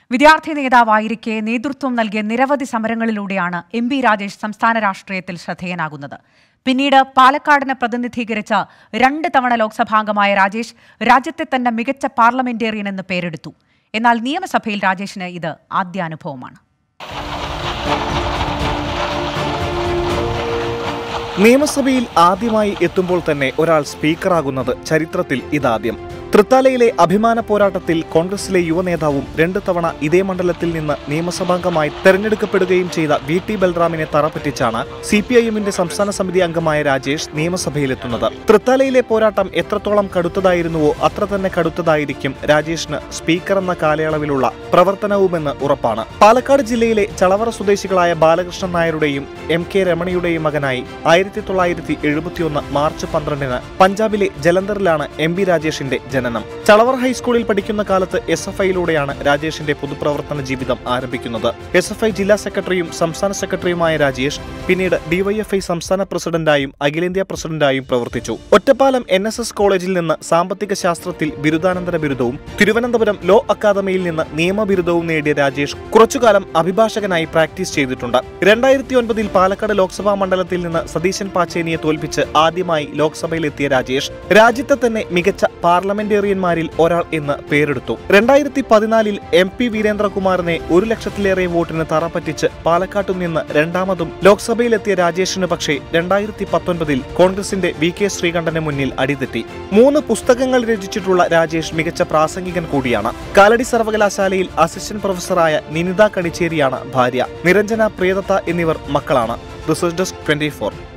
വിദ്യാർത്ഥി നേതാവായിരിക്കെ നേതൃത്വം നൽകിയ നിരവധി സമരങ്ങളിലൂടെയാണ് എം പി രാജേഷ് സംസ്ഥാന രാഷ്ട്രീയത്തിൽ ശ്രദ്ധേയനാകുന്നത് പിന്നീട് പാലക്കാടിനെ പ്രതിനിധീകരിച്ച രണ്ട് തവണ ലോക്സഭാംഗമായ രാജേഷ് രാജ്യത്തെ തന്നെ മികച്ച പാർലമെന്റേറിയൻ എന്ന് പേരെടുത്തു എന്നാൽ നിയമസഭയിൽ രാജേഷിന് ഇത് ആദ്യാനുഭവമാണ് നിയമസഭയിൽ ആദ്യമായി എത്തുമ്പോൾ തന്നെ ഒരാൾ സ്പീക്കറാകുന്നത് ചരിത്രത്തിൽ ഇതാദ്യം തൃത്താലയിലെ അഭിമാന പോരാട്ടത്തിൽ കോൺഗ്രസിലെ യുവനേതാവും രണ്ട് തവണ ഇതേ മണ്ഡലത്തിൽ നിന്ന് നിയമസഭാംഗമായി തെരഞ്ഞെടുക്കപ്പെടുകയും ചെയ്ത വി ടി ബൽറാമിനെ തറപ്പറ്റിച്ചാണ് സി പി ഐ എമ്മിന്റെ സംസ്ഥാന സമിതി അംഗമായ രാജേഷ് നിയമസഭയിലെത്തുന്നത് തൃത്താലയിലെ പോരാട്ടം എത്രത്തോളം കടുത്തതായിരുന്നുവോ അത്ര തന്നെ കടുത്തതായിരിക്കും രാജേഷിന് സ്പീക്കർ എന്ന കാലയളവിലുള്ള പ്രവർത്തനവുമെന്ന് ഉറപ്പാണ് പാലക്കാട് ജില്ലയിലെ ചളവറ സ്വദേശികളായ ബാലകൃഷ്ണൻ നായരുടെയും എം കെ രമണിയുടെയും മകനായി ആയിരത്തി തൊള്ളായിരത്തി എഴുപത്തിയൊന്ന് മാർച്ച് പന്ത്രണ്ടിന് പഞ്ചാബിലെ ജലന്ധറിലാണ് എം ബി രാജേഷിന്റെ ജനനം ചളവർ ഹൈസ്കൂളിൽ പഠിക്കുന്ന കാലത്ത് എസ് എഫ് ഐയിലൂടെയാണ് രാജേഷിന്റെ പൊതുപ്രവർത്തന ജീവിതം ആരംഭിക്കുന്നത് എസ് എഫ് ഐ ജില്ലാ സെക്രട്ടറിയും സംസ്ഥാന സെക്രട്ടറിയുമായ രാജേഷ് പിന്നീട് ഡിവൈഎഫ്ഐ സംസ്ഥാന പ്രസിഡന്റായും അഖിലേന്ത്യാ പ്രസിഡന്റായും പ്രവർത്തിച്ചു ഒറ്റപ്പാലം എൻ എസ് എസ് കോളേജിൽ നിന്ന് സാമ്പത്തിക ശാസ്ത്രത്തിൽ ബിരുദാനന്തര ബിരുദവും തിരുവനന്തപുരം ലോ അക്കാദമിയിൽ നിന്ന് നിയമബിരുദവും നേടിയ രാജേഷ് കുറച്ചുകാലം അഭിഭാഷകനായി പ്രാക്ടീസ് ചെയ്തിട്ടുണ്ട് രണ്ടായിരത്തി ഒൻപതിൽ പാലക്കാട് ലോക്സഭാ മണ്ഡലത്തിൽ നിന്ന് സതീശൻ പാച്ചേനിയെ തോൽപ്പിച്ച് ആദ്യമായി ലോക്സഭയിലെത്തിയ രാജേഷ് രാജ്യത്തെ തന്നെ മികച്ച പാർലമെന്റേറിയന്മാരിൽ ഒരാൾ എന്ന് പേരെടുത്തു രണ്ടായിരത്തി പതിനാലിൽ എം പി വീരേന്ദ്രകുമാറിനെ ഒരു ലക്ഷത്തിലേറെ വോട്ടിന് തറപ്പറ്റിച്ച് പാലക്കാട്ടു നിന്ന് രണ്ടാമതും ലോക്സഭയിലെത്തിയ രാജേഷിന് പക്ഷേ രണ്ടായിരത്തി പത്തൊൻപതിൽ കോൺഗ്രസിന്റെ വി കെ ശ്രീകണ്ഠന് മുന്നിൽ അടിതെറ്റി മൂന്ന് പുസ്തകങ്ങൾ രചിച്ചിട്ടുള്ള രാജേഷ് മികച്ച പ്രാസംഗികൻ കൂടിയാണ് കാലടി സർവകലാശാലയിൽ അസിസ്റ്റന്റ് പ്രൊഫസറായ നിനിത കണിച്ചേരിയാണ് ഭാര്യ നിരഞ്ജന പ്രിയദത്ത എന്നിവർ മക്കളാണ് റിസർച്ച് ഡെസ്ക് ട്വന്റി